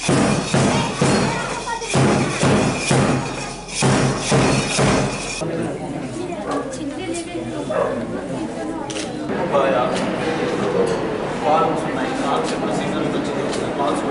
forms ఉన్నాయి forms ఇప్పుడు సీజన్కి వచ్చింది ఫార్మ్స్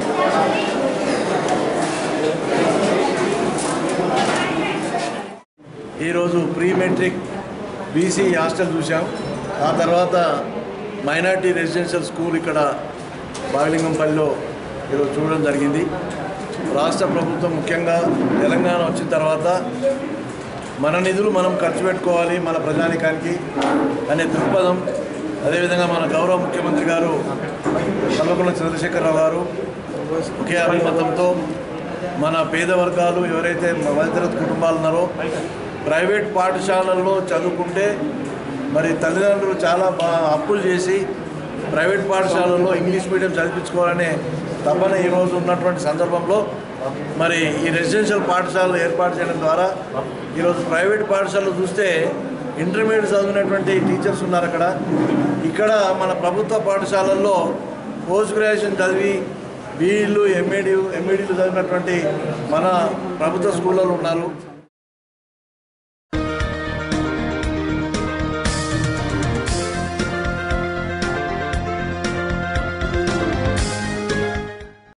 ఈరోజు ప్రీ మెట్రిక్ బీసీ హాస్టల్ చూసాం ఆ తర్వాత మైనార్టీ రెసిడెన్షియల్ స్కూల్ ఇక్కడ బాగలింగంపల్లిలో ఈరోజు చూడడం జరిగింది రాష్ట్ర ప్రభుత్వం ముఖ్యంగా తెలంగాణ వచ్చిన తర్వాత మన నిధులు మనం ఖర్చు పెట్టుకోవాలి మన ప్రజానికానికి అనే దృక్పథం అదేవిధంగా మన గౌరవ ముఖ్యమంత్రి గారు కల్వకుంట్ల చంద్రశేఖరరావు గారు ఒకే అభిమతంతో మన పేద వర్గాలు ఎవరైతే మధ్యతరగతి కుటుంబాలు ఉన్నారో ప్రైవేట్ పాఠశాలల్లో చదువుకుంటే మరి తల్లిదండ్రులు చాలా బా అప్పులు చేసి ప్రైవేట్ పాఠశాలల్లో ఇంగ్లీష్ మీడియం చదివించుకోవాలనే తపన ఈరోజు ఉన్నటువంటి సందర్భంలో మరి ఈ రెసిడెన్షియల్ పాఠశాలలు ఏర్పాటు చేయడం ద్వారా ఈరోజు ప్రైవేట్ పాఠశాలలు చూస్తే ఇంటర్మీడియట్ చదివినటువంటి టీచర్స్ ఉన్నారు అక్కడ ఇక్కడ మన ప్రభుత్వ పాఠశాలల్లో పోస్ట్ గ్రాడ్యుయేషన్ చదివి బీఈలు ఎంఏడి ఎంఈడీలు చదివినటువంటి మన ప్రభుత్వ స్కూళ్ళలో ఉన్నారు